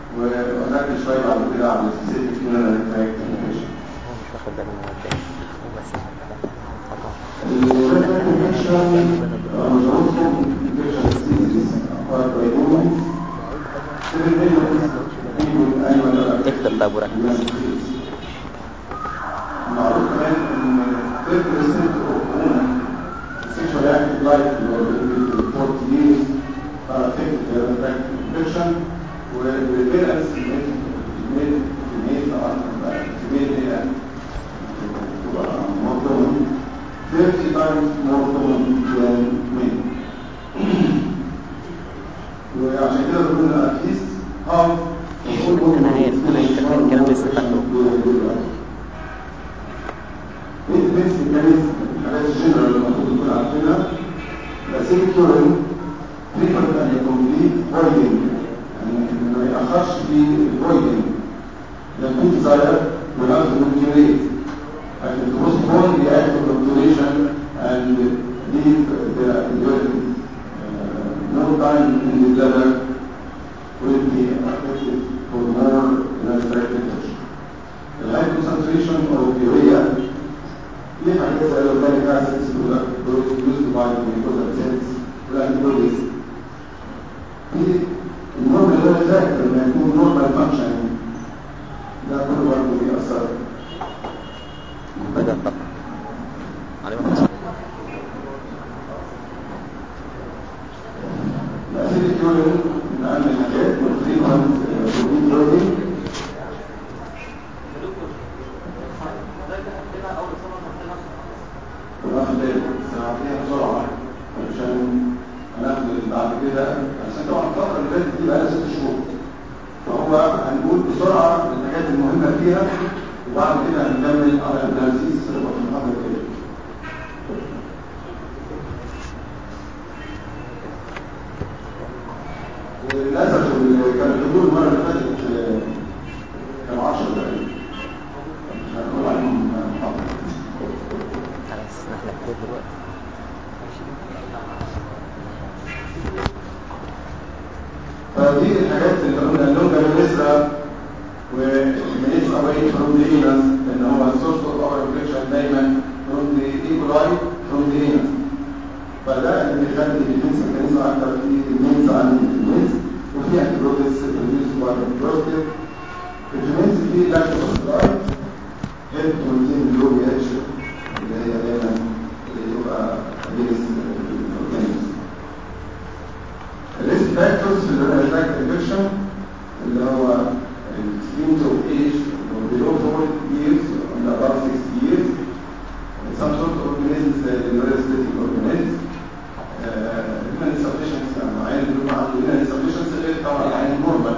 وركز شويه بعد كده على السبيسيفيك يونان تراك هو مش واخد باله من هو التاني هو بس اكتب طيب وركز معروف كمان ان 30% of women sexually active life اللي هو بين 40 years are affected by reproductive infection والريفيرنس female female طبعا female هي تبقى more common 30 times more common than men وعشان كده بنقول at least half of all women أنا عارف، أنا عارف، الكلام لسه فاكره. بنت ميكانيزم الحاجات الجنرال المفروض نكون عارفينها الاسيتيك يورين فريكونت ان كومبليت فويدنج يعني ما يأخرش في الفويدنج لان في ديزاير without continuate and to postpone the act of obturation and leave the urine uh, no time in the bladder will be affected for more urinary The high concentration of urea في حاجات زي الاورجانيك اسيدز يوزد باي الميكوزا سيلز والانتيبوديز في النورمال اللي انا فاكر لما يكون نورمال فانكشن ده كله برضه بيأثر بدأ الطاقة عليه ما الاسيديك يورين من اهم الحاجات والتريتمنت بروتين بروتين وناخد ساعتين بسرعة عشان هناخد اللي بعد كده عشان طبعا الفترة اللي فاتت دي بقى ست شهور فهو هنقول بسرعة الحاجات المهمة فيها وبعد كده هنكمل على الاناليسيس في المحاضرة الجاية وللأسف اللي كان الحضور المرة اللي فاتت آه، كانوا 10 دقايق هنقول عليهم محاضرة خلاص نحن كتير دلوقتي فدي الحاجات اللي قلنا اللونجا مينيسترا ومينيس اواي فروم ذا اينس ان هو السورس اوف اور انفكشن دايما فروم ذا ايكولاي فروم ذا اينس فده اللي بيخلي الديفنس ميكانيزم اكتر في المينز عن الفيميلز وفي انتيبيوتكس بروديوس باي البروستيف الفيميلز في لاكتوباسيلاي هيلب كونتين لو بي اتش اللي هي دايما اللي يبقى اجينست الاورجانيزم الريسك فاكتورز في الريلاكت انفكشن اللي هو السكيمز اوف ايج below 4 years and above 60 years some sort of organisms زي الريسبيتنج organisms renal insufficiency يعني العيان اللي هو عنده renal insufficiency غير طبعا العيان النورمال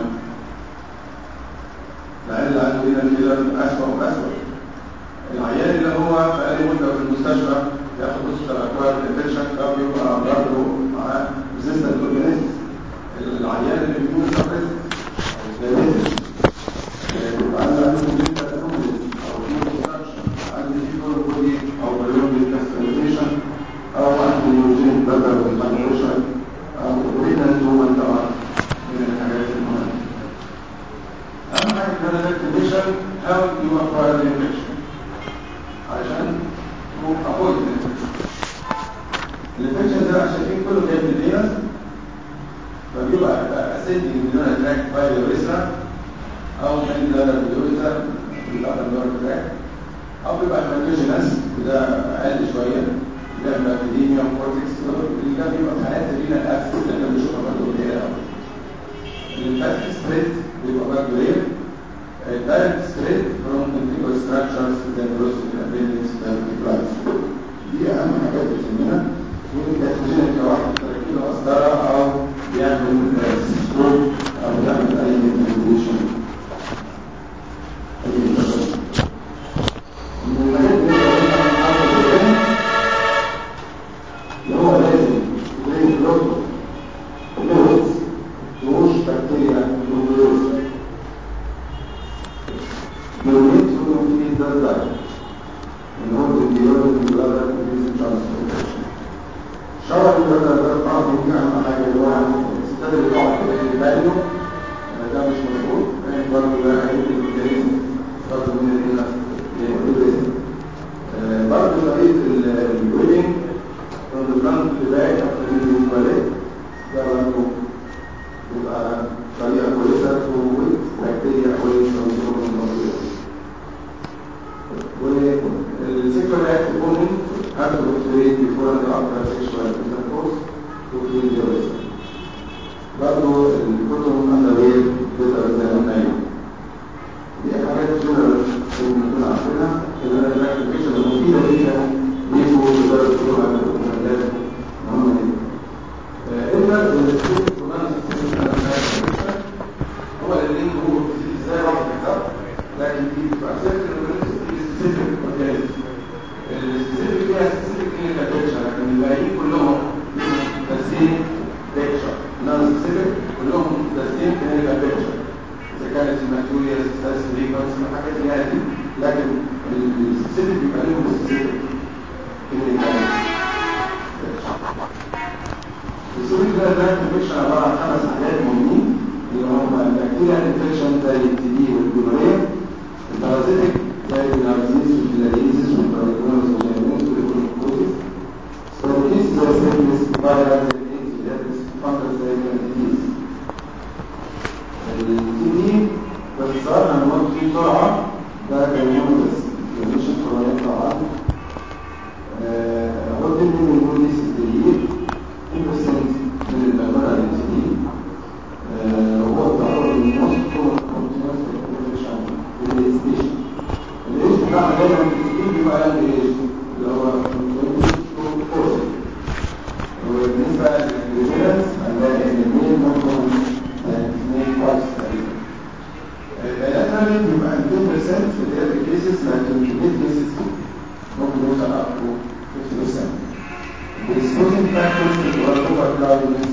العيان اللي عنده renal failure اسوء واسوء العيان اللي هو بقاله مده في المستشفى ياخد بوستر اكوار انفكشن ده بيبقى برضه معاه ريزيستنت اورجانيزم العيان اللي بيكون سبريس او دايبيتس بيبقى عنده عنده جدا او عنده فيبر بودي او بيولوجي كاسترايزيشن او عنده نيوروجين بدل والمانيوشن او رينال تومن طبعا من الحاجات المهمه اهم حاجه في هذا الاكتيفيشن how you acquire the infection عشان to avoid the infection الانفكشن ده عشان كده كله جاي من الفينس فبيبقى اسيدي من التراك باي الريسرا او من بلادر اليوريثر بيبقى البلادر تراك او بيبقى هيماتوجينس وده اقل شويه بيعمل اكاديميا وكورتكس اللي ده بيبقى في حالات الرينا الابسس اللي احنا بنشوفها برضه قليله قوي الفاتك ستريت بيبقى برضه رير الدايركت ستريت فروم انتيجوال ستراكشرز زي البروستيت الابندكس والبلايز دي اهم حاجات بتهمنا والكاتوجينيك واحد تركيبه مسطره او بيعمل سكوب او بيعمل اي مانيبيوليشن اي intervention. من الحاجات اللي احنا بنعملها زمان اللي هو لازم زي البروتو فلويدز تروش بكتيريا وفيروس يونيت في ده ده ان هو الديون البلادر في ترانسبورتيشن شرط البلادر ده طبعا دي اهم حاجه اللي هو الستات اللي بتقعد كده في بالو ده مش والسيكشوال اكت opponent have to operate before and after sexual intercourse to clean the vessel. برضه الكتب أندوير تقدر زي ما قلنا يوم. دي حاجات جنرال نكون عارفينها اللي انا ده الفكره المفيده فيها بيفو لدرجه اللغه المجالات مهمه جدا. الا السيستم هو اللي هو ازاي واحد بالظبط لكن دي بتبقى سيستم سبيسيفيك اورجانيزم السبيسيفيك فيها سبيسيفيك كلينيكال بيكتشر لكن الباقيين كلهم ذا سيم بيكتشر نون سبيسيفيك كلهم ذا سيم كلينيكال بيكتشر اذا كانت الماتوريال ستاس ريكونس الحاجات اللي هي دي لكن السبيسيفيك بيبقى لهم سبيسيفيك كلينيكال السبيسيفيك ده ده انفكشن عباره عن خمس حاجات مهمين اللي هم البكتيريا انفكشن زي التي بي والجونوريا البارازيتك زي النارزيز والفيلاريزيس والباريكونوز والجينوز والكوليكوزيس سبورتيس زي السيفلس فايروس الايدز الهيربس فانجس زي الانتيز التي بي باختصار هنقول فيه بسرعه ده كان يونس مش القرآن طبعا قلت ان اليونس الدليل 2% من البلغة الانسانية هو التعرض للموست كونتينوس انفكشن بالستيشن الايش بتاعنا دايما الكتير بيبقى اقل ايش اللي هو فورسي وبالنسبه للريفيرنس هنلاقي ان الميل ممكن اثنين كويس تقريبا الالاترالي بيبقى 2% في الريال كيسز لكن في الميد كيسز ممكن يوصل اب تو 50% السبوزنج فاكتورز اللي هو الاوفر كلاودنس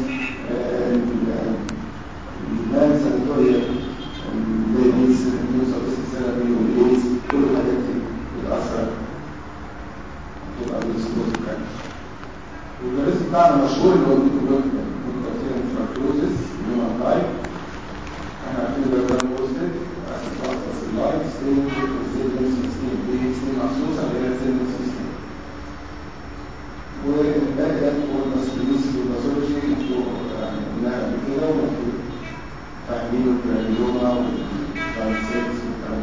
المان سانيتوريا الليديز النيوز اوف ثيرابي والايدز كل الحاجات دي بتاثر بتبقى بالسبوزنج فاكتورز والريسك بتاعنا مشهور اللي هو الديكوبلوكتين فراكتوزس اللي هو اللايف احنا عارفين ده ده بوزيتيف اساس اللايف ستين ستين ستين دي ستين مخصوصه اللي هي ستين ستين والباقي ده هو المسؤولين والباثولوجي انتوا يعني قلناها قبل كده وانتوا فاهمين الجرانيوما والفانسيتس والكلام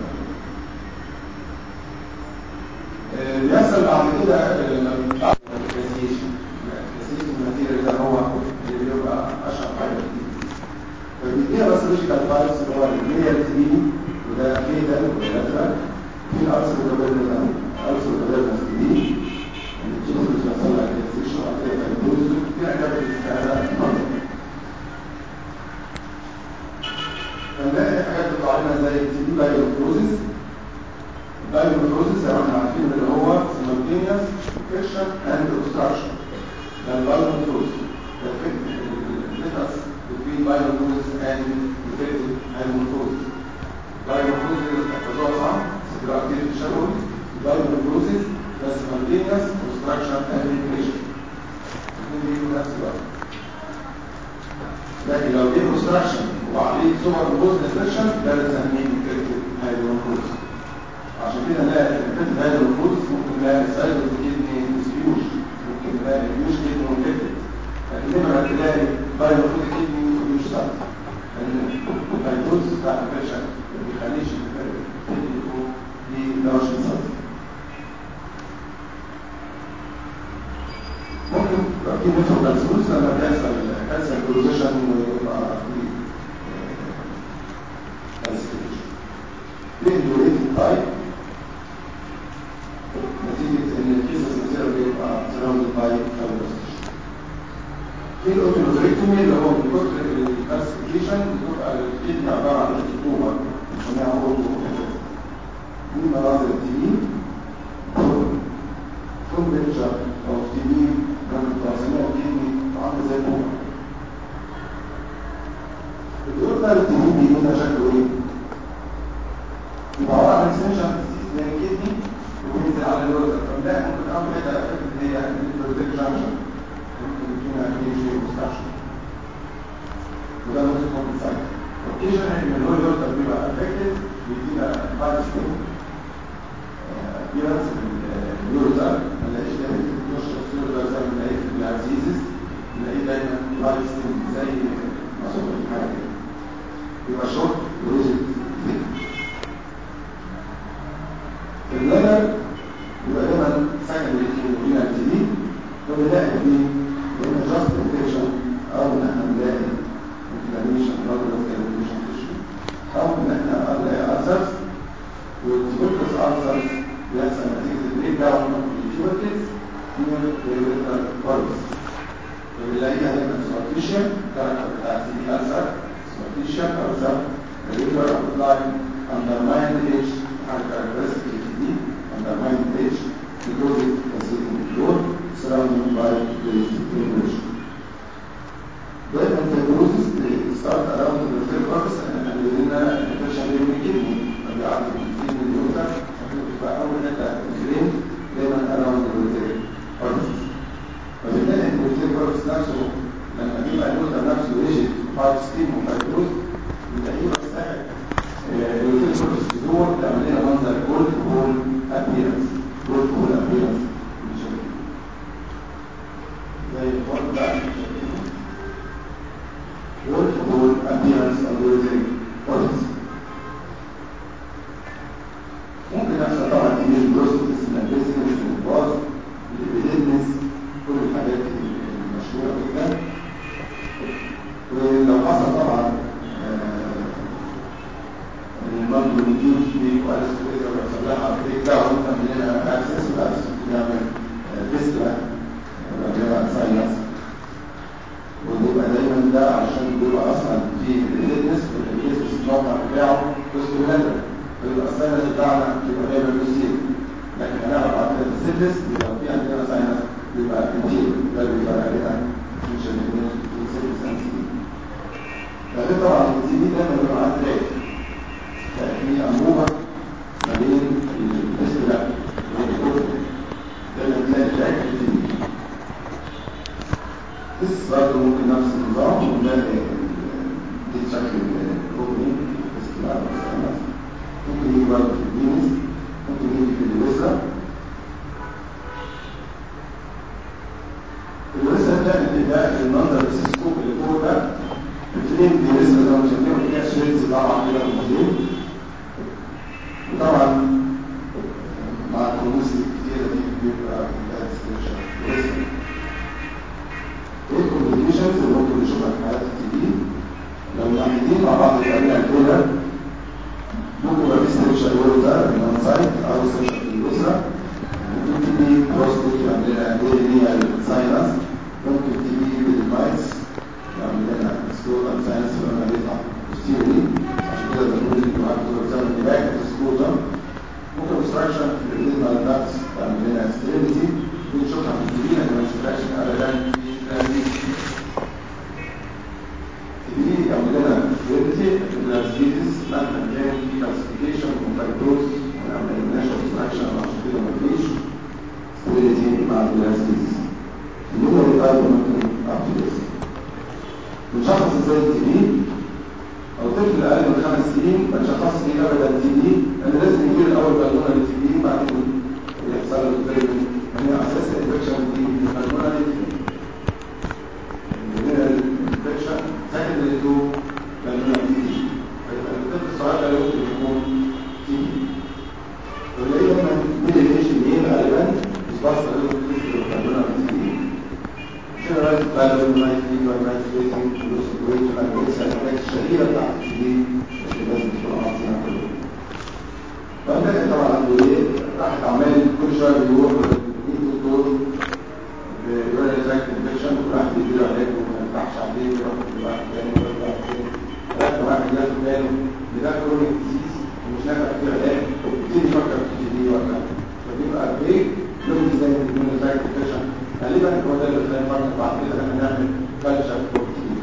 ده. بيحصل بعد كده بعد الكلاسيشن الكلاسيشن الماتيريال ده هو اللي بيبقى اشهر حاجه فبيديها باثولوجيكال فايبس اللي هو الكلير تي وده فيتال وده لاترال في الارسل كابيرنا ده ارسل كابيرنا دي الجنس اللي بيحصل لها كلاسيشن وبعد كده فالدوز في حاجات بتستعملها فنلاقي حاجات بتطلع لنا زي التي بي بايوكروزيس البايوكروزيس زي ما احنا عارفين اللي هو simultaneous infection and obstruction ده البايوكروزيس ده difference between biocrosis and infected pneumocrosis biocrosis تحفظوها صح؟ سيبقى كتير في الشغل biocrosis ده simultaneous obstruction and infection الاثنين بيجوا في نفس الوقت لكن لو جه obstruction وعليه سوبر بوز انفكشن ده بنسميه انفكتد هايدروكروز عشان كده نلاقي الانفكتد هايدروكروز ممكن نلاقي سايد كدني ديسبيوش ممكن نلاقي بيوش كدني انفكتد لكن لما تلاقي بايوكروز كدني وبيوش سايد لان الهايدروز بتاع الانفكشن ما بيخليش الكدني يكون ليه لارج سايد ممكن يبقى في نيفروكالسوس لما بيحصل كالسيوم بروزيشن ويبقى في ليه تايب نتيجة ان الكيسس مثيرة بيبقى سراوندد باي فايبروستيشن في الاوتونوزريكتومي اللي هو من كتر الكالسيفيكيشن بتبقى الكدني عبارة عن رطوبة بنسميها اوتو دي مناظر التي فول بيكتشر او تي بي ممكن تسميها الكدني عامل زي البومة الدور ده التي بي بيجي شكله ايه؟ يبقى هو اكستنشن من الكدني وينزل على الوزن فبنلاقي ممكن اول حته افكت اللي هي البروتيك جانكشن ممكن يكون في شيء مستشفى وده ممكن يكون سايت اوكيجن ان الهول يوتر بيبقى افكتد بيدينا فايت ستيم ابيرنس اليوتر ما نلاقيش دايما نشرب اليوتر زي ما نلاقيه في العزيزز نلاقيه دايما فايت ستيم زي مصروف الحاجه كده يبقى شورت وريجيد البلانر فبنلاقي فيه لان جاست انفكشن او ان احنا نلاقي انفلاميشن رابط انفلاميشن تشو او ان احنا نلاقي ألسرز والتيوبركلس ألسرز بيحصل نتيجة البريك داون اوف التيوبركلس من الريتال كوربس فبنلاقيها هنا سبارتيشن كاركتر بتاع سي دي ألسر سبارتيشن ألسر الريتال لاين undermine age حاجة characteristic دي undermine age because it consists of floor surrounded by the temperature. دايما الفيبروزس ستارت اراوند الريفير كورس احنا لنا انفكشن بين الكدني فبيعدي في اليوتر بتبقى اول حته الفريم دايما اراوند الريفير كورس فبنلاقي ان الريفير كورس نفسه لما بيبقى اليوتر نفسه ريجيد فايت ستيم وفايبروز بنلاقيه بيستحق الريفير كورس دور تعمل لنا منظر جولد هول ابيرنس جولد هول ابيرنس زي الفرق بقى multiple appearance of the urinary organs. ممكن يحصل طبعا كمية بروستاتس الانفيسيمنت والباز الابيديدنس كل الحاجات المشهورة جدا ولو حصل طبعا المرض ريديوس في كواليس كده ويحصل لها بريك داون تعمل لنا اكسس والاكسس بيعمل فيستلا بيعمل ساينس وبيبقى دايما ده عشان بيبقى اصلا في الريدنس والريدنس الموقع بتاعه بوستولاتر فيبقى الساينس بتاعنا بيبقى دايما بيصير لكن هنعرف بعد كده في السيلس بيبقى في عندنا ساينس بيبقى كتير ده بيبقى علينا مش الريدنس في السيلس سنسي فده طبعا التي بي دايما بيبقى معاه تراك في انبوبه ما بين الفيستولا والكورتيك دايما تلاقي تراك في التي بي بس برضه ممكن نفس النظام ونلاقي دي شكل الاوبننج استيلاء والسلامات ممكن يجي برضه في البينس ممكن يجي في الوسرة الوسرة ده اللي ده المنظر السيسكوب اللي فوق ده الفلين دي لسه زي ما شايفين فيها شريدز طبعا كده موجودين وطبعا مع الكنوز الكتيرة دي بيبقى ده استرشاق الوسرة الكومبليكيشنز اللي ممكن نشوفها في حالات التي بي لو ناحيتين مع بعض الأبناء كده ممكن يبقى في ستريتشر وورزر من وان سايد أو ستريتشر في الأسرة ممكن تبي بروستيت يعمل لنا ديرينيال ساينس ممكن تبي بالمايتس يعمل لنا سكروتال ساينس لما بيطلع ستيوري عشان كده بنقول إن معاك وورزر من باك سكروتال ممكن obstruction في الريزمال داكس تعمل لنا ستيريتي بنشوفها في التي بي لكن ما نشوفهاش أبدا دي عندنا فيرتي الاسيدس مهما كان في كلاسيفيكيشن وفايبروز ونعمل الناشر اكستراكشن عشان كده مفيش ستيريتي مع الاسيدس النمرة الآية ممكن أبتدس بنشخص ازاي التي بي أو طفل أقل من خمس سنين ما تشخصش فيه أبدا تي بي لأن لازم يجيب الأول بالونة للتي بي بعدين يحصل له تريتمنت هي أساس الانفكشن دي بالونة للتي بي infection secondary to pulmonary TB فيبقى الطفل الصغير ده ممكن يكون TB وليه لما ميدل ايج مين غالبا مصباح صغير في pulmonary TB generalized pulmonary TB pulmonary facing loss of weight pulmonary الحاجات الشهيرة بتاعت الTB اللي لازم تكون عارفينها كلهم فده طبعا عنده ايه راحت عمال كل شويه بيروح للدكتور بيقول لي تراكت انفكشن وراح بيديله علاج يفتحش عليه يروح لواحد تاني ويرجع تاني لغايه واحد جاب في باله ان ده كرونيك ديزيز ومش نافع فيه علاج يبتدي يفكر في تي بي ولا فبيبقى ايه لون زي ما بيقول تراكت انفكشن غالبا هو ده اللي خلينا نفكر بعد كده ان احنا نعمل كالتشر فور تي بي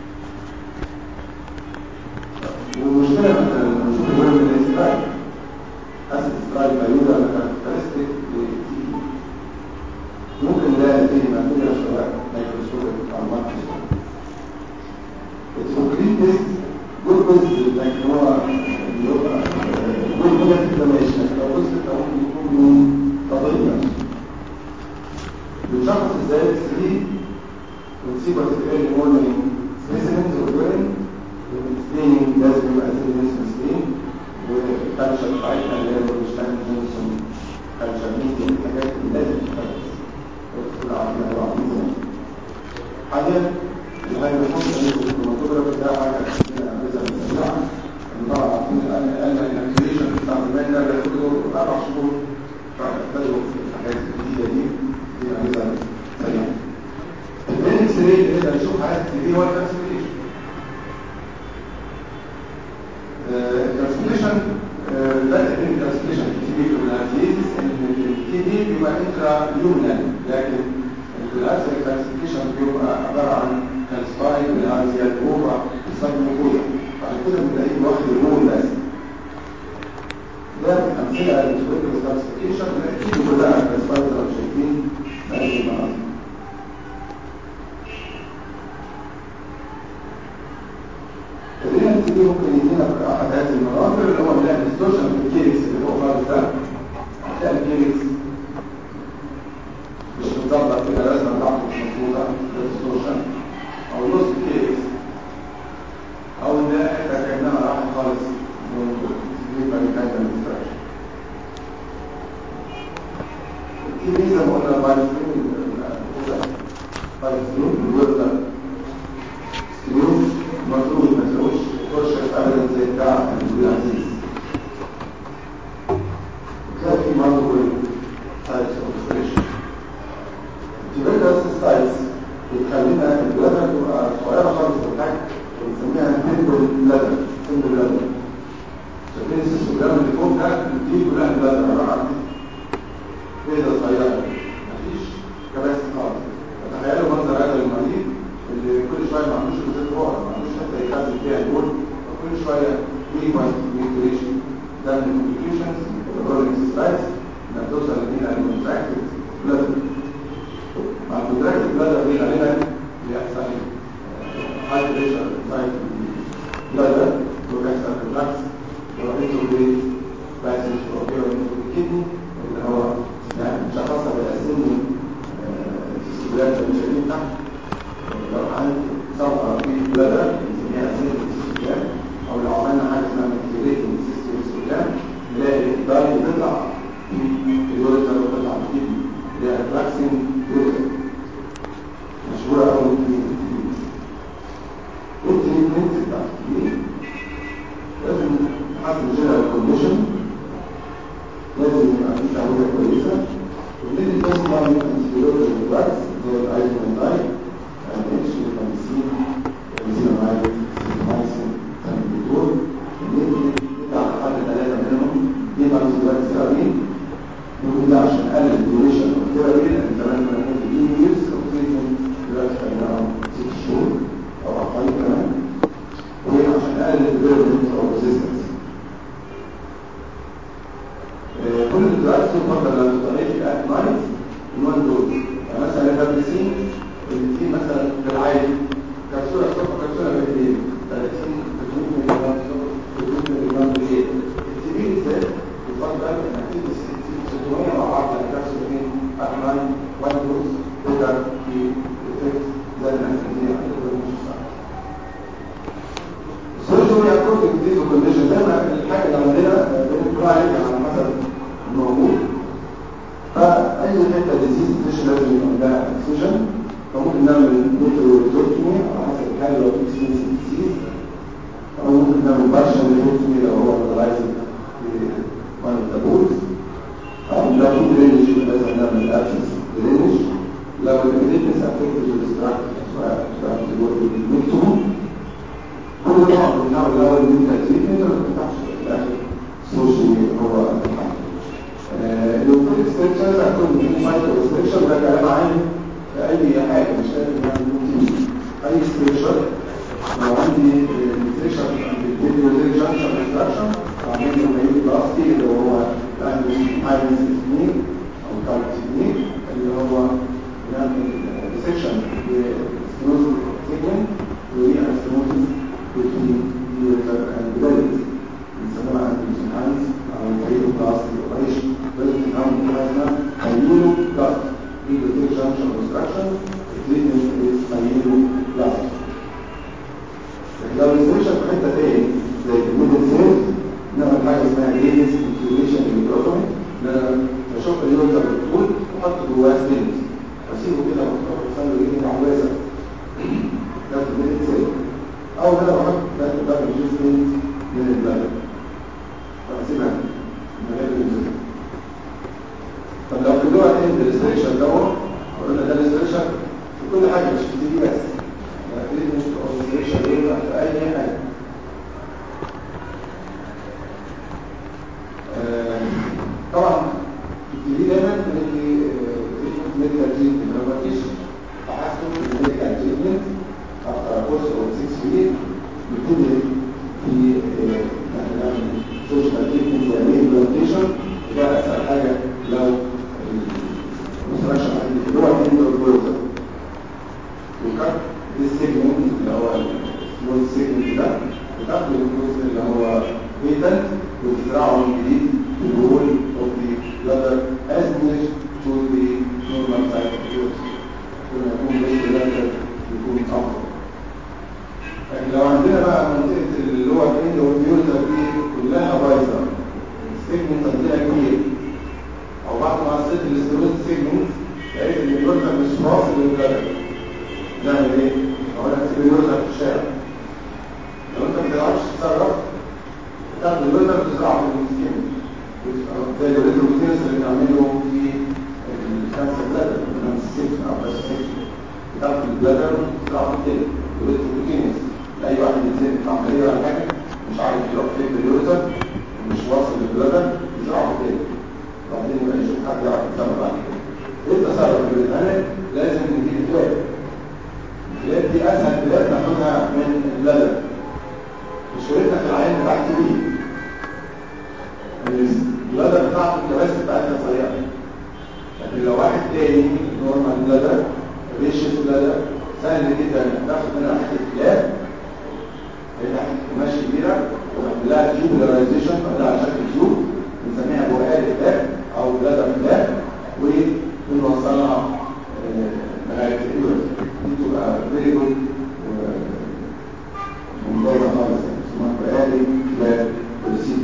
والمشكله مثلا لما نشوف الورم من الاسبرايل اسيد اسبرايل بايولا كاركترستيك للتي بي ممكن نلاقي فيه مادية سواء مايكروسكوبيك او ماكروسكوبيك التوكلين تيست جود بوزيتيف لكن هو بيبقى جود نيجاتيف لما يشتغل لو بوزيتيف او ممكن يكون من قضية بنشخص ازاي السري ونسيب الايرلي مورنينج سبيسيمنز والورين والستيننج لازم يبقى سيريس ستين والكالتشر بتاعتنا اللي هي الروشتان جونسون كالتشر ميديا الحاجات اللي لازم تتخلص وتكون عارفين بعض دي هو الكلاسيفيكيشن الكلاسيفيكيشن بدأ من الكلاسيفيكيشن في التي بي والانتيزيس ان التي بي بيبقى انترا يومنال لكن الالسر الكلاسيفيكيشن بيبقى عباره عن كالسباين بالارزيا الاوفا السبموكوزا عشان كده بنلاقيه واخد الرول بس ده من امثله للتوبيكال كلاسيفيكيشن الاكيد كلها كالسباين زي ما شايفين هذه المناطق الريال دي ممكن يدينا في احد هذه المناظر اللي هو نلاقي ديستورشن في الكيركس اللي فوق خالص ده هتلاقي الكيركس مش متظبط كده الرسمه بتاعته مش مظبوطه ده ديستورشن او نص الكيركس او ان حته كانها راحت خالص بالنسبه لكذا ديستراكشن في ميزه ما قلنا بايسترين بايسترين الويب ده ستريوم المفروض ما تلاقوش فرشة ابدا زي بتاع العزيز تلاقي في مالتيبل سايتس اوف فريشن التيبيكال سايتس بتخلينا البلادة تبقى صغيرة خالص في الحجم بنسميها سمبل بلادة سمبل بلادة شايفين السيستوجرام اللي فوق ده دي كلها بلادة عبارة عن بيضة صغيرة مفيش كباسي خالص فتخيلوا منظر هذا المريض اللي كل شويه ما عندوش روزيت روح ما عندوش حته يخزن فيها البول وكل شويه فريكوينت ميوتيليشن ده من الكومبليكيشنز الرولينج سلايدز انك توصل لمين الكونتراكتد بلادر مع الكونتراكتد بلادر دي غالبا بيحصل هاي بريشر سايد بلادر وبيحصل ريلاكس لو انتوا بريد باسج اوكيو الكدني اللي هو يعني شخصها بالاسم الاستبدال المشاهدين تحت لو عندي صفقة في بلدة نسميها سيستم الاستخدام أو لو عملنا حاجة اسمها مكتيريتنج سيستم الاستخدام نلاقي الضاي بتطلع في اليوريتر وتطلع في الكدني اللي هي فلاكسين يوريتر مشهورة أوي في التريتمنت بتاع الكدني لازم حسب الجنرال كونديشن لازم يبقى في تعويضة كويسة وبنبتدي نسمع من الانتيبيوتيك دراجز زي الايزومنتاين الاتش والخمسين خمسين معايا سيزمايسين سامبيتول نبتدي على حد ثلاثة منهم دي مرض دلوقتي ثيرابين نقول ده عشان نقلل الديوريشن اوف ثيرابي لان زمان كنا بنقول دي ييرز اوف تريتمنت دلوقتي خليناهم ست شهور او اقل كمان وعشان نقلل الديفلوبمنت اوف ريزيستنس كل الدراجز تفضل لو تطلعي في ات نايت الوان دول يعني مثلا الفابريسين اللي فيه مثلا في العادي كبسولة الصبح كبسولة بالليل 30 300 ملي جرام الصبح 300 ملي جرام بالليل التبين ازاي يفضل انك تدي 600 مع بعض لان كبسولتين ات نايت وان دوز تقدر في افكت زي ما انت دي هتقدر مش صح السيرجري اكوردنج ديز كونديشن زي ما الحاجه اللي عندنا بنقول عليها على حسب الموجود فأي حتة ديزيز مش لازم يكون لها اكسجين فممكن نعمل نيتروزوتومي على حسب الحالة لو في سينس ديزيز أو ممكن نعمل بارشل نيتروزوتومي لو هو مدرايزنج في وان التابوت أو لو في درينج لازم نعمل ابسنس درينج لو الريدنس افكتد بالستراكت المكتوب كل طبعا بنحاول الاول من ترتيب ما بنفتحش في الاخر سوشي هو الحل الوكيل ستريكشن هتكون في مايكرو ستريكشن ده كلام عام في اي حاجه مش لازم يعني ممكن اي ستريكشن لو عندي ستريكشن بالفيديو جانكشن ستراكشر وعامل له مايل بلاستي اللي هو عايز تكنيك او كارت تكنيك اللي هو بنعمل سيكشن بسنوز تكنيك ودي انسترومنت between user and development بنسموها انتروسينهايز او الفيديو بلاستي اوبريشن لازم تتعامل مع حاجه هيلو بلاست فيديو جانكشن كونستراكشن التريتمنت از هيلو بلاست لو السيشن في حته تاني زي الميدل سيلز نعمل حاجه اسمها جينيس انتيوريشن الكتروتومي ان انا بشوف اليوزر بالطول واحط جواه سبينز واسيبه كده واوصل له ايه عوازه ده في الميدل سيلز او ان انا بحط ده ده سبينز من البلد واسيبها من غير الانزيم طب لو في جوه اند الاستريشن دوت قلنا ده الاستريشن في كل حاجه مش في دي بس التريتمنت تريتمنت اللي هو تيشن فحسوا الميديكال تريتمنت افتر كورس او 6 ويك بيبتدي في مثلا سوشيال تريتمنت زي ريبلانتيشن ده اسهل حاجه لو الكونستراكشن اللي هو الاندور جروزر وكات السيجمنت اللي هو السمول سيجمنت ده بتاخد الجزء اللي هو بيتنت وتزرعه من جديد في الوول اوف ذا بلادر از نير تو ذا نورمال سايت اوف يوز كل ما يكون بيت بلادر يكون افضل لكن لو عندنا بقى منطقه اللي هو الاند اوف يوزر دي كلها بايظه السيجمنت عندنا كبير او بعد ما عصيت الاستروز سيجمنت لقيت ان اليوزر مش واصل للبلادر نعمل ايه؟ اقول لك سيب اليوزر في الشارع لو انت ما بتعرفش تتصرف تاخد الوزن وتزرعه في السكين زي الريتروبيتينس اللي بنعمله في الكانسر بلادر من السيكشن او بس سيكشن بتاخد البلادر وتزرعه في الكلى الريتروبيتينس لاي واحد يتزن في عمليه ولا حاجه مش عارف يروح فين باليوزن ومش واصل للبلادر يزرعه في الكلى وبعدين يبقى يشوف حد يعرف يتصرف بعد كده ايه التصرف اللي بيتعمل لازم نجيب كلاب الكلاب دي اسهل كلاب ناخدها من البلادر مشكلتنا في العين بتاعت دي البلادر بتاعته الكباسة بتاعتها صغيرة لكن لو واحد تاني نورمال بلادر ريشيس بلادر سهل جدا ناخد منها حته كلاب هي حته قماش كبيره ونعمل لها تيوبلارايزيشن نعملها على شكل تيوب بنسميها بوقال كلاب او بلادر كلاب وبنوصلها لغايه اليورس دي تبقى فيري جود ممتازه خالص بقالي بالسيك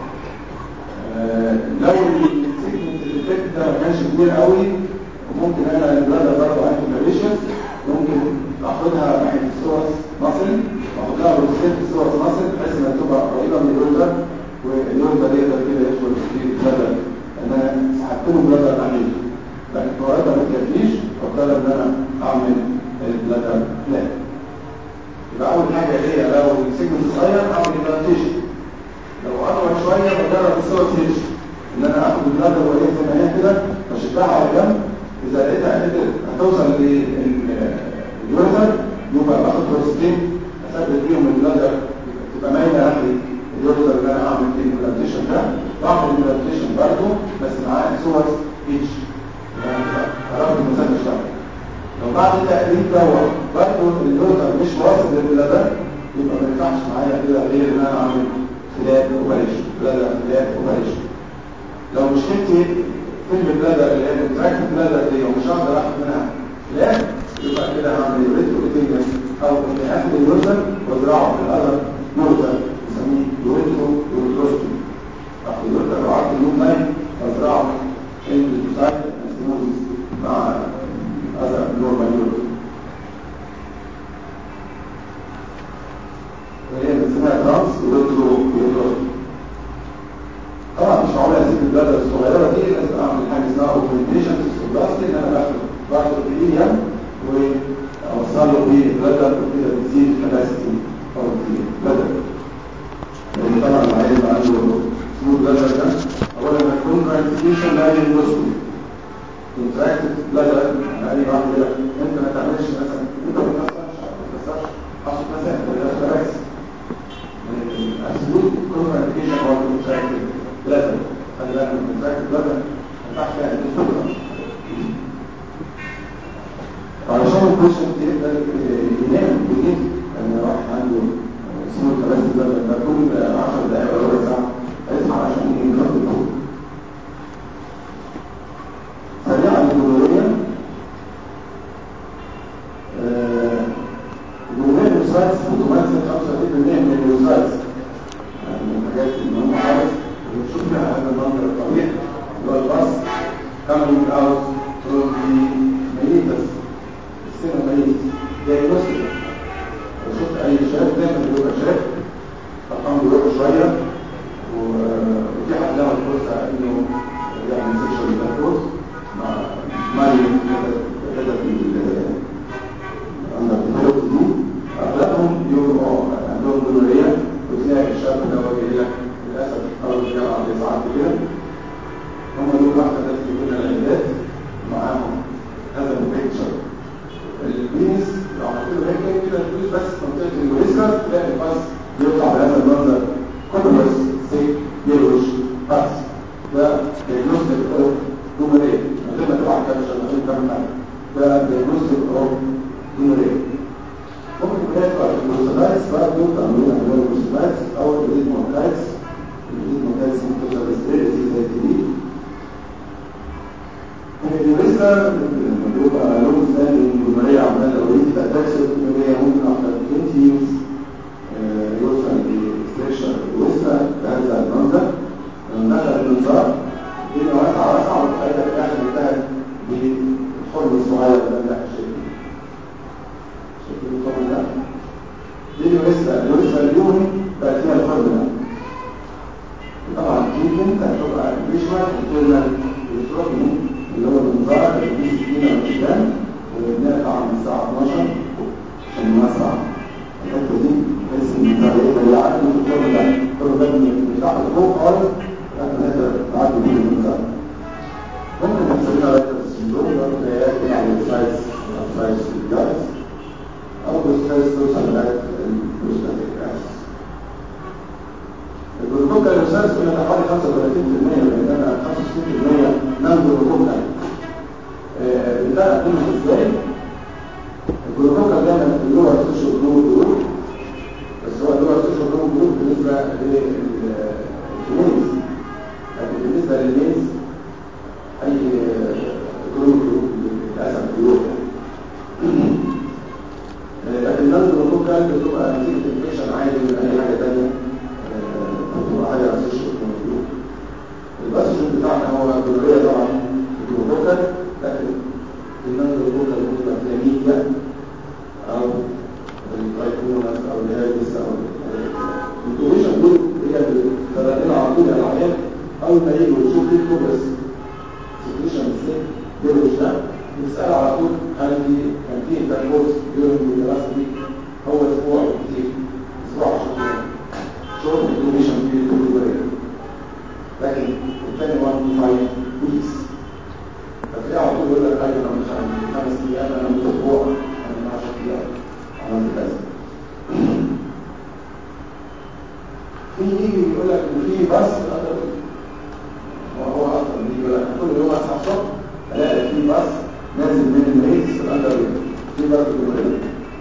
لو السيجمنت الافكت ده ما كانش كبير قوي ممكن انا البلادر برضه عندي ماليشيس ممكن اخدها ناحيه السورس مصري واخد لها بروسيس السورس مصري بحيث انها تبقى قريبه من اليوزر واليوزر يقدر كده يدخل في البلادر ان انا سحبت له بلادر ناحيته لكن قريبه ما تكفيش فاضطر ان انا اعمل البلادر بلاد يبقى اول حاجه هي لو السيجمنت صغير اعمل بلانتيشن لو اطول شويه بجرب الصور تيش ان انا اخد البلادر وهي زي ما هي كده واشدها على جنب اذا لقيتها قدرت هتوصل لليوزر يبقى باخد فرصتين اثبت بيهم البلادر تبقى مايله ناحيه اليوزر اللي انا اعمل فيه البلانتيشن ده واعمل البلانتيشن برضه بس معاه صور اتش يعني قربت المسافه شويه لو بعد التقريب دوت برضه اليوزر مش واصل للبلادر يبقى ما ينفعش معايا كده غير ان انا اعمل خلاف اوبريشن بلادر خلاف اوبريشن لو مشكلتي في البلادر اللي هي التراكت بلادر دي ومش هقدر اخد منها خلاف يبقى كده هعمل ريترو اوتينجس او اني اخد اليوزر وازرعه في الارض يوزر نسميه يوريترو يوريتروستومي اخد اليوزر وعرض النون لاين وازرعه في السايت مع هذا نورمال يوريترو وهي بنسميها ترانس يوريترو يوريتروستومي طبعا مش معقول اسيب البلادر الصغيره دي لازم اعمل حاجه اسمها اوبريتيشن سيستوبلاستي ان انا باخد باخد الايليم واوصل له بالبلادر وكده بتزيد الكباسيتي او البلادر لان طبعا العيل اللي عنده سمول بلادر ده اولا هتكون كونتراكتيشن لا يندوسكوبي كونتراكتد بلادر يعني واحد يقول لك انت ما تعملش مثلا انت ما تكسرش ما تكسرش 10 مسافه ولا كويس الاسلوب كونتراكتيشن هو كونتراكتد بلازم خلي بالك من الكونتراكت بلازم ما ينفعش فيها الدكتور علشان البيشنت يقدر ينام بالليل لان واحد عنده سمول كباسيتي بلازم ده كل 10 دقائق ولا ربع ساعه هيصحى عشان ينقض الدكتور سريعا الجمهوريه الجمهوريه الوسايتس بتمثل 35% من الوسايتس يعني من الحاجات اللي هم عارف ونشوف فيها هذا المنظر الطبيعي اللي هو الباص coming out from the meatus السنة ميت diagnostic لو شفت أي شاب دايما بيبقى شاب أرقام بيروحوا شوية وفي حد له الفرصة إنه يعمل سيكشوال انتركورس مع مريم كده في الأندر دي أغلبهم بيبقوا عندهم جنورية وتلاقي الشاب ده هو جاي لك للأسف أول الجامعة بيصعد كده هم دول واحدة الناس اللي كنا العيادات معاهم هذا الجنرال بيبقى لون ثاني الجمهورية عمالة اوريدي تأتاكس الجمهورية ممكن after 20 years آه، يوصل لستريكشر ويسرى بهذا المنظر لما دخل المنظار الدنيا واسعة واسعة وتخيل في الآخر انتهت بالحلم الصغير ده اللي احنا شايفينه شايفين الحلم ده؟ دي الوسرى الوسرى اليوم بقت فيها الحلم ده طبعا ممكن هتبقى فيجوال انترنال الستروكني اللي هو المنظار اللي فيه سكينه وشبان وبنبنيها طبعا من الساعه 12 عشان نوسع الحته دي بحيث ان الطريقه اللي عدوا في الكل ده كله ده من تحت فوق خالص لحد ما نقدر نعدي بيه المنظار ممكن نسميها رايتر سندروم ده بدايات يعني سايز سايز جايز او بستريس توصل لغايه البروستاتيك اسس الجلوكوكا الرسالس قلنا ده حوالي 35% بينما 65% نان جلوكوكا بتاع قيمة ازاي الجلوكوكا دايما في اللور سوشيال جروب جروب بس هو اللور سوشيال جروب جروب بالنسبة للميز لكن بالنسبة للميز اي جروب جروب للأسف جروب لكن نان جلوكوكا بتبقى نتيجة انفكشن عادي من اي حاجة تانية بتبقى حاجة سوشيال جروب الباسجن بتاعنا هو جلورية طبعا جلوكوكا لكن النان جلوكوكا ممكن تبقى فيها ميديا او التايكونس او الهيربس او الانتوبيشن دول هي اللي بتلاقينا على طول العيان اول ما يجي ويشوف فيه كوبرس سيتويشن ازاي بيرش ده بنسأل على طول هل في كان في انتركورس يورين الدراسة دي هو اسبوع او كتير اسبوع 10 ايام شورت انتوبيشن في الجلورية لكن الثاني 1 to 5 ويكس فتلاقيه على طول يقول لك ايوه انا مش عندي خمس ايام انا من اسبوع انا من 10 ايام عملت كذا في يجي يقول لك ان في بس اقدر وهو اصلا بيجي يقول لك كل يوم اصحى الصبح الاقي في بس نازل من المريض في الاندر في بس جلورية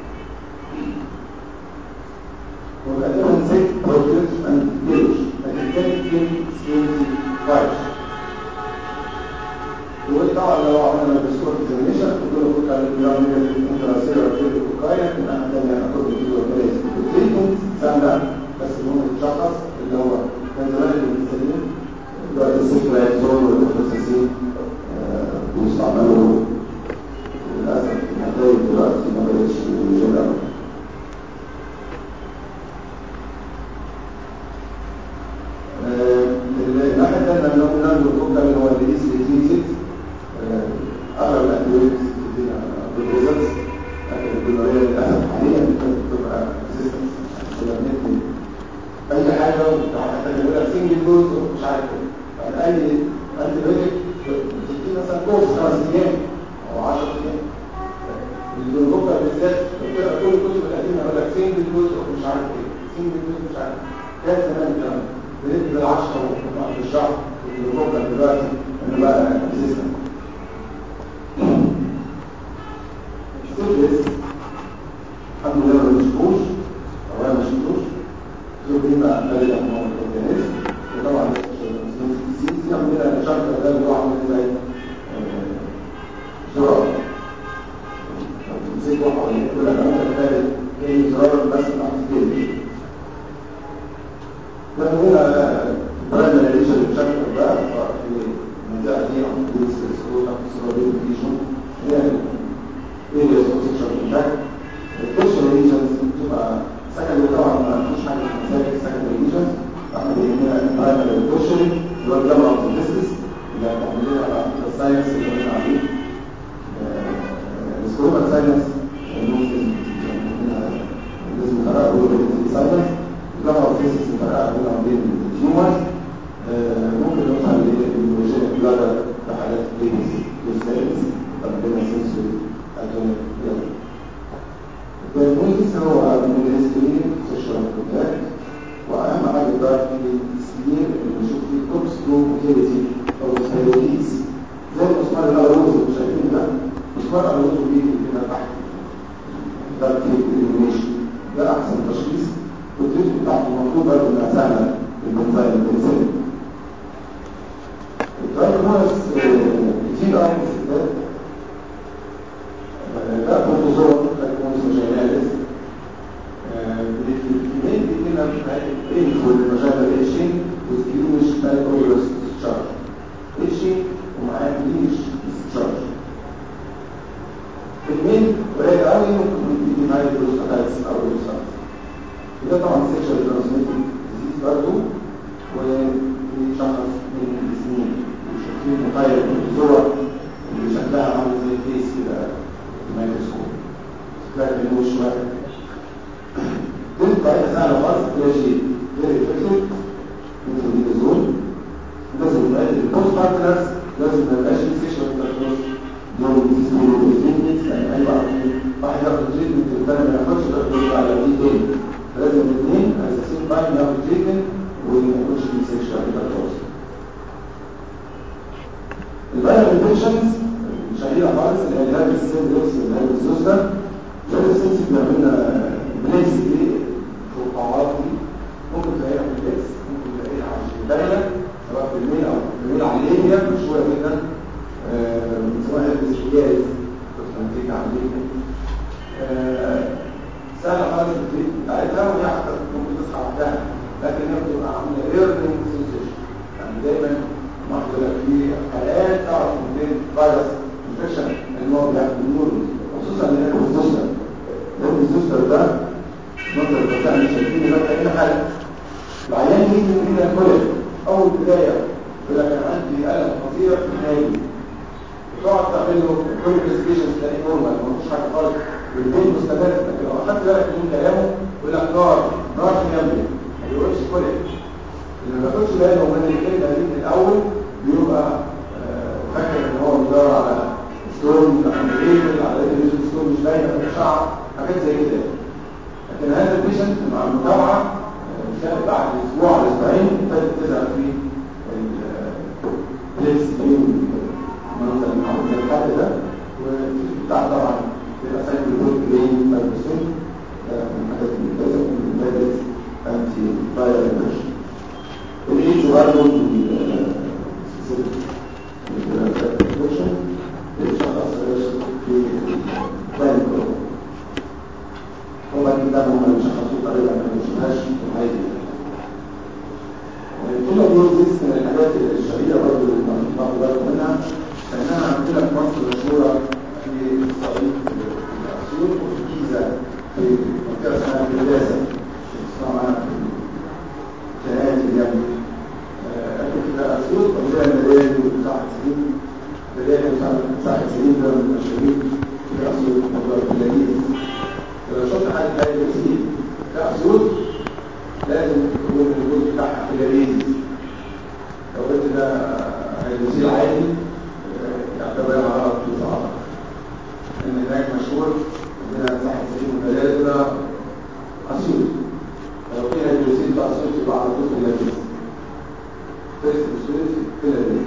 وغالبا زي بروتينز اند جيلوش لكن كان في سكيلتي فايش وطبعا لو عملنا بسكور اكزامينيشن كل كل كان الجرام من الانتراسيلر في الكوكاين ان احنا تاني هناخد فيه وكلاس التريتمنت سهله بس المهم يتشخص اللي هو كان زمان المستخدمين دلوقتي السيكلايزون والفوساسين بيستعملوا للاسف النتائج دلوقتي ما بقتش جيده الناحية الثانية من نوع من الكوكا اللي هو الرئيس الإكليزيت أغلب الأدوية بتدينا بالريزلتس لكن الجنورية للأسف حاليا بتبقى ريزيستنس كنا بندي أي حاجة وحتى بيقول لك سنجل دوز ومش عارف إيه يعني أي أنتيبيوتيك بتدي مثلا كورس خمس أيام أو 10 أيام الجلوكوكا بالذات بتبقى كل الكتب القديمة يقول لك سنجل دوز ومش عارف إيه سنجل دوز مش عارف كان زمان الكلام ده بنت بالعشرة في الشهر الجلوكوكا دلوقتي انه بقى ريزيستنت السيفلس الحمد لله ما بنشوفوش او انا ما شفتوش شوف بقى بلد امام الاورجانيزم وطبعا في عندنا شكل ده اللي هو عامل زي زرار تمسك واحد يقول لك انت خارج ايه زرار بس تحت الجلد وهنا ولا ليش الشكل ده في المنطقه دي عند الجنس السكوتا في السرابيل ريجن هي ارياز اوف سكشوال كونتاكت الكوشن ريجنز بتبقى سكندري طبعا ما فيش حاجه في مسائل السكندري ريجنز احنا بيهمنا البرايمري والكوشن اللي هو الجامعه اوف الديستس اللي هتعمل لنا الساينس اللي قلنا عليه السكوبا ساينس ممكن لازم نقراه ساينس الجامعه اوف الديستس نفرقها بين وبين التيومرز ممكن نوصل للموجين بلادر في حالات بيبيز والسيلز طب بين سنسوري اتونيك الدايجنوستس هو من الهيستوري سيشوال كونتاكت واهم حاجه بقى في السنين اللي بنشوف فيه توبس لو موتيليتي او ثايرويدز زي مسمار الالروز اللي شايفين ده مسمار الالروز بيجي هنا تحت ده في الانيميشن ده احسن تشخيص والتريتمنت بتاعته المفروض برضه انها سهله بالبنزين البنزين الدايجنوز كتير قوي في الستات في بقايا الصور اللي شكلها عامل زي الفيس كده في الميكروسكوب شكلها كأنه شوية كنت بقيتها سهلة خالص كده شيء غير الفكسد مثل النزول لازم بقيت البوست بارتنرز لازم ما يبقاش في سيشن انتركورس دول بيسموا تريتمنت يعني اي واحد واحد ياخد تريتمنت والثاني ما ياخدش ده بيرجع على دي تاني فلازم الاثنين على السيم تايم ياخدوا تريتمنت وما يكونش في سيشن انتركورس الفايرال انفكشنز شهيرة خالص اللي هي الهاب السيل دوكس والهاب الزوزة الهاب السيل بيعمل لنا بليكس دي في القاعات دي ممكن تلاقيها في البليكس ممكن تلاقيها على الشباية سواء في الميل او في الميل على الليبيا مشهورة جدا سواء هاب السيجاز تتفنتيك على الليبيا سهلة خالص التريت بتاعتها وهي حتى ممكن تصحى وحدها لكن هي بتبقى عاملة ايرنينج سنسيشن يعني دايما محضر في حالات تعرف منين فيروس انفكشن ان هو بيعمل النور خصوصا ان هي الزوستر لان الزوستر ده نظر بتاع مش شايفين بقى كأنه حاله العيان يجي من هنا الكولر اول بدايه يقول لك انا عندي الم خطير في النادي وتقعد تعمل له كل انفستيجيشن تلاقيه نورمال ما فيش حاجه خالص والبين مستمر لكن لو اخدت بالك من كلامه يقول لك نار نار في يمي ما بيقولش كولر اللي ما بياخدش باله من الكلمه دي من الاول بيبقى فاكر ان هو بيدور على ستون امبريكل على ريديوس ستون مش باينه في الشعر حاجات زي كده لكن هذا البيشنت مع المتابعه كانت بعد اسبوع على اسبوعين ابتدت تظهر فيه البليكس بين المنظر اللي عامل زي الحد ده وبتاع طبعا بيبقى سايكل بول جرين فايبرسون ده من الحاجات اللي بتظهر من البلد انتي فايرال انفكشن الايدز برضه من هما كده هم اللي شخصوا طريقة ما نشوفهاش في الحقيقة كل دي من الحاجات الشهيرة برضه اللي بناخد بالكم منها لأنها عندنا في مصر مشهورة في الصعيد في الأسيوط وفي الجيزة في منطقة اسمها الجلاسة اسمها معانا في جناية اليمن لكن في الأسيوط طبيعي الملايين ومساحة سليم ملايين ومساحة سليم ده من المشاهير في الأسيوط موضوع البلادين لو شفت حاجة زي الوزير في أسيوط لازم تكون الوزير بتاعها في جريز لو قلت ده الوزير عادي يعتبر غلط في صعب لأن هناك مشهور عندنا مساحة سليم والملايين ده أسيوط لو فيها الوزير في أسيوط يبقى على طول في جريز فيرست سبيريت كده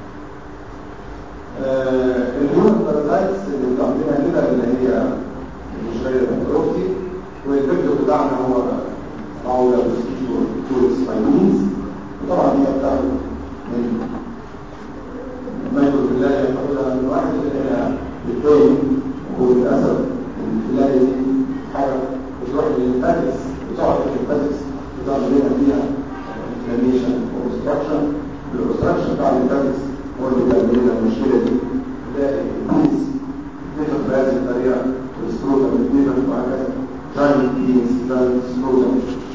الهيومن بارازايتس اللي عندنا كده اللي هي مش غير البروفتي والفكر بتاعنا هو معولة بالسكيتو تورس فايمينز وطبعا هي بتاخد من مايكرو فيلايا بتاخدها من واحد إلى الثاني وللأسف الفيلايا دي حاجة بتروح للفاتكس بتقعد في الفاتكس بتعمل لنا فيها انفلاميشن اوبستراكشن الاوبستراكشن بتاع الليمفاتكس هو اللي بيعمل لنا المشكله دي تلاقي البيز بتفهم بهذه الطريقه والسكروتم بتفهم وهكذا جاينت بيز جاينت سكروتم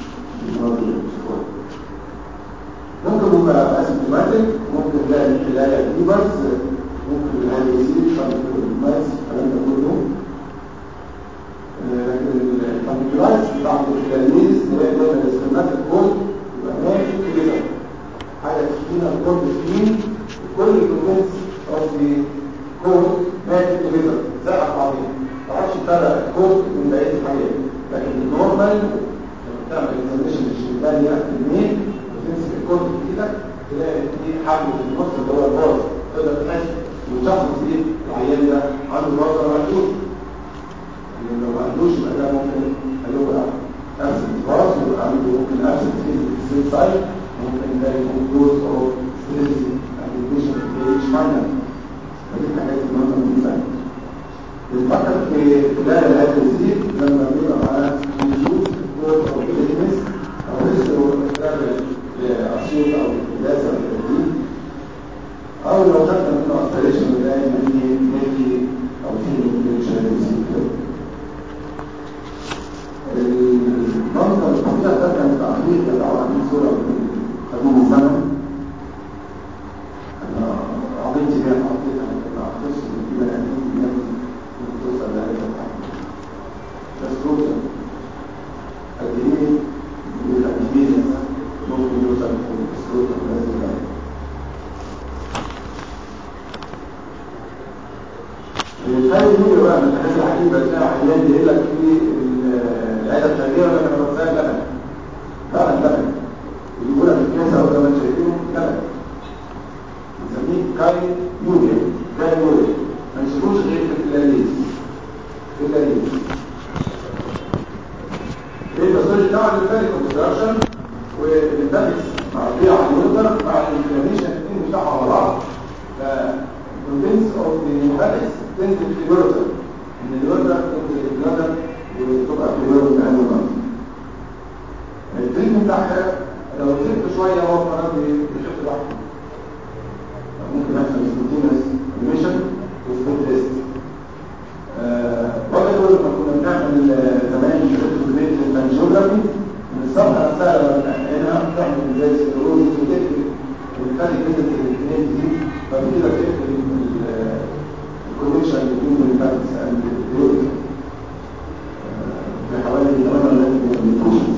ممكن يبقى اسيمتوماتيك ممكن نلاقي الخلايا فيبرز ممكن الهايدروسيل فانكولايز الكلام ده كله لكن الفانكولايز بتاع الخلايز نلاقي دايما الاستماتيك كود يبقى ماشي كده حاجه تخينه الكود تخين كل الكومنتس اوف ذا كود ماشي كده زي بعضين ما تعرفش تفرق الكود من بقيه الحاجات لكن النورمال لما تعمل اكزامينشن للشيبانيا في الميل وتمسك الكود في ايدك تلاقي في حبل في النص اللي هو الباص تقدر تحس وتشخص ايه العيان ده عنده باص ولا ما عندوش لو ما عندوش يبقى ده ممكن هيبقى absent باص ويبقى عنده ممكن absent في السيل سايت ممكن ده يكون دوز او ستريسي ابلكيشن في اتش فاينل دي الحاجات المهمه بالنسبه لي بنفكر في خلال هذا الزيت لما بيبقى معاه وجود كود او بيزنس او ريسك مستقبل لاسيوط او الجلاسه او التدريب او لو خدنا منه اسبريشن نلاقي ان في ميلكي او في انفليشن المنظر الطبيعي ده كان تعليق يدعو عن صوره من قديم الزمن عيان يقول لك في العياده الخارجيه ولا انا بتسال لبن فعلا لبن يجيبوا لك الكاسه او زي ما انتم شايفين لبن بنسميه كاين يوريا كاين يوريا ما نشوفوش غير في اللاليز في اللاليز الباثولوجي بتاع الفالي كونستراكشن والانتاكس معطيه على اليوتر مع الانفلاميشن الاثنين بتاعها على بعض فالكونتنس اوف ذا نيوماتكس تنزل في اليوتر ان اليوتر تنزل في البلادر وتبقى في اليوتر من هذا النظام التريتمنت بتاعها لو سبت شويه هو قرار بيخف لوحده ممكن يحصل سبونتينس ريميشن وسبوت ريست وجدوا لما كنا بنعمل زمان ريتروجريد الانجيوجرافي ان الصفحه نفسها لما بنحقنها بتعمل زي سيروز وتقفل وبالتالي كده الاثنين دي فبكده تقفل الكونكشن بين الفاتس اند اليوتر في حوالي 38 مليون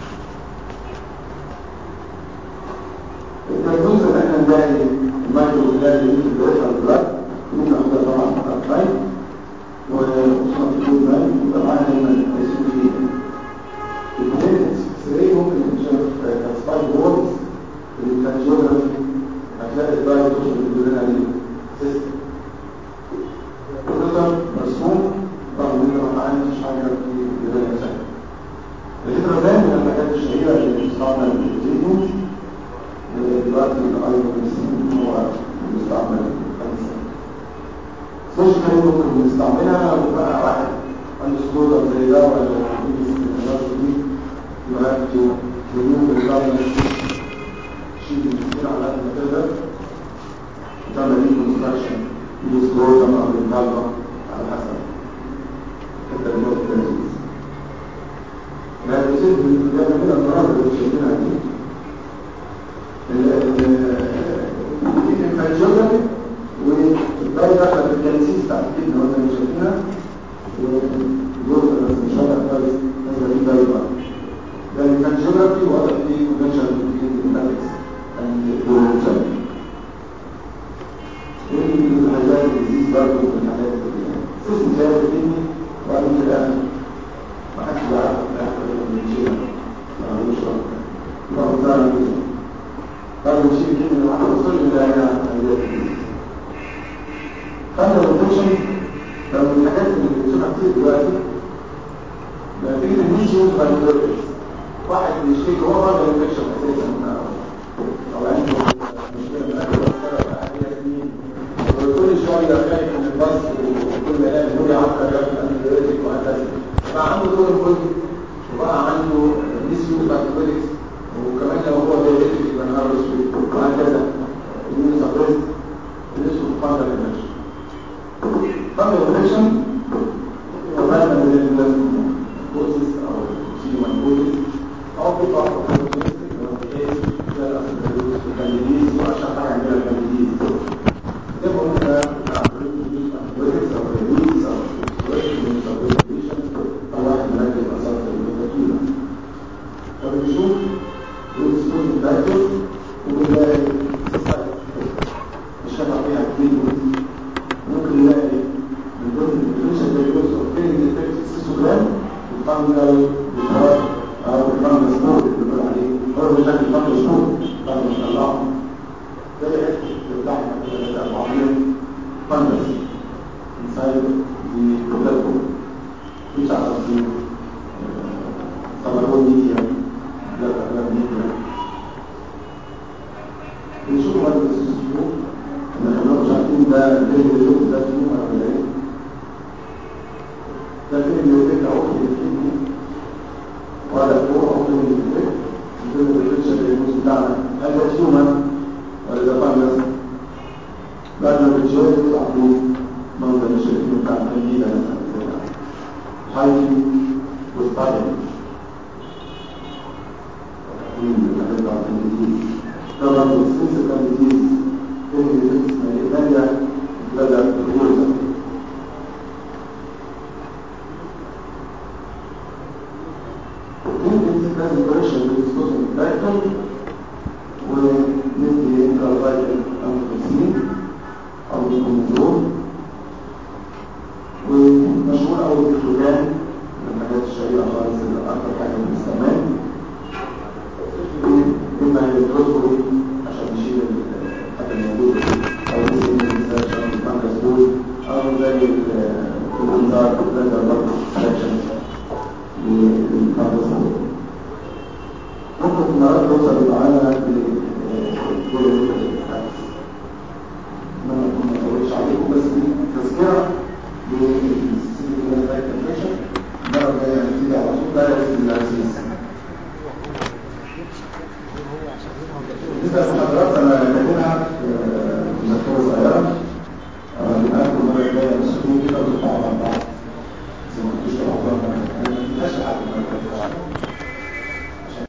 الدايجنوز ان احنا نلاقي المايكرو بلاد اللي في الريفرال بلاد ممكن ناخدها طبعا فقط لاين وخصوصا في الجود لاين يبقى معانا دايما الاس بي البليتس اكس ممكن تشوف كاسبايد وولز الكانجيوجرافي هتلاقي الدايت توصل للبلاد سيستم الريتر مرسوم رغم ان انت ما عندكش حاجه في البلاد نفسها الريتر من الحاجات الشهيره اللي بتستعمل في التريتمنت دلوقتي الايرون هو المستعمل خمسة سوشيال ممكن بنستعملها وبقى واحد عنده سكوتر زي ده ولا عنده استثمارات دي يبقى انتوا تريموف الكارنر شيل المسكين على قد ما تقدر وتعمل ايه كونستراكشن بالسكوتر او بالكارنر على حسب حتى النوت التنفيذ لا تصير بالكتابة من المناظر اللي شايفينها دي الفانجيوجرافي والداي داخله في الكالسيس بتاعت الجبنه وانت مش شايفينها والجزء بس مش واضح كويس نازله دي داي بقى ده الفانجيوجرافي واضح فيه كونفشن بين الماتكس اند الدورموسال والحاجات الديزيز برضه من الحاجات اللي سيستم زي الكدني وبعدين في الاخر ما حدش بيعرف في الاخر اللي بيشيلها ما عملوش رقم يبقى مضطر قالوا نشيل كلمة واحدة وصل إلى هنا خلنا الانفكشن لو من الحاجات اللي بنشوفها كتير دلوقتي نتيجة الميسيون فايبرتس واحد بيشتكي هو راجل انفكشن اساسا او عنده مشكلة من الاكل والسبب هي سنين وكل شوية خايف من البص وكل ما يلاقي هو يعكر ياكل انتيبيوتيك وهكذا بقى عنده دور الكل وبقى عنده ميسيون فايبرتس وكمان لو هو دايركت يبقى نهار اسود وهكذا يقول سبريس بنسبه فاندر انفكشن فاندر انفكشن ومعنى من الكوزيس او سيمان كوزيس او بيطلع الكانديديز وعشان حاجه عندنا الكانديديز ده قلنا او واحد مركز اثار الكتيبه فبنشوف والسكون الباكر وبنلاقي الشفع فيها كتير ممكن نلاقي من ضمن الديفرنشال دايجنوز اوف كيلينج ديفكت سيسوجرام الفانجل بشرار او الفانجل سبور اللي بنقول عليه هو بشكل الفانجل سبور فانجل طلعه زي حته بتاعنا كده العظيم فانجل inside the protocol which are the طبعا media لا لا media بنشوف هذا السيستم ان احنا مش عارفين ده اللي بيشوف ده فيه ولا ايه ده فين اللي بيفكر او في ولا فوق او في اللي من ضمن الريسيرش اللي بتاعنا هل ده هيومن ولا ده فانجس بعد ما بتشوف يطلع له منظر الشركه بتاع الجديده مثلا هايكي وستايل طبعا السنس الكانديديز اللي بتسمى الإيمانيا بدأ الغرزة ممكن لازم بريشن بالديسكوشن بتاعتهم وندي انترافايتل أمفوسين أو بالكونزول ومشهور اول بالخدام من الحاجات الشهيره خالص اللي اكتر حاجه بنستعملها اما الرسل عشان نشيل الحاجه الموجوده او نسيب الانسان عشان الفانجس دول او زي الانذار ده برضه سكشن للفانجس دول ممكن في مرات توصل معانا ل ما نقولش عليكم بس دي تذكره للسيستم كونفيشن المره الجايه هنبتدي على طول ده يوم العزيز بالنسبه للمحاضرات انا كاتبها في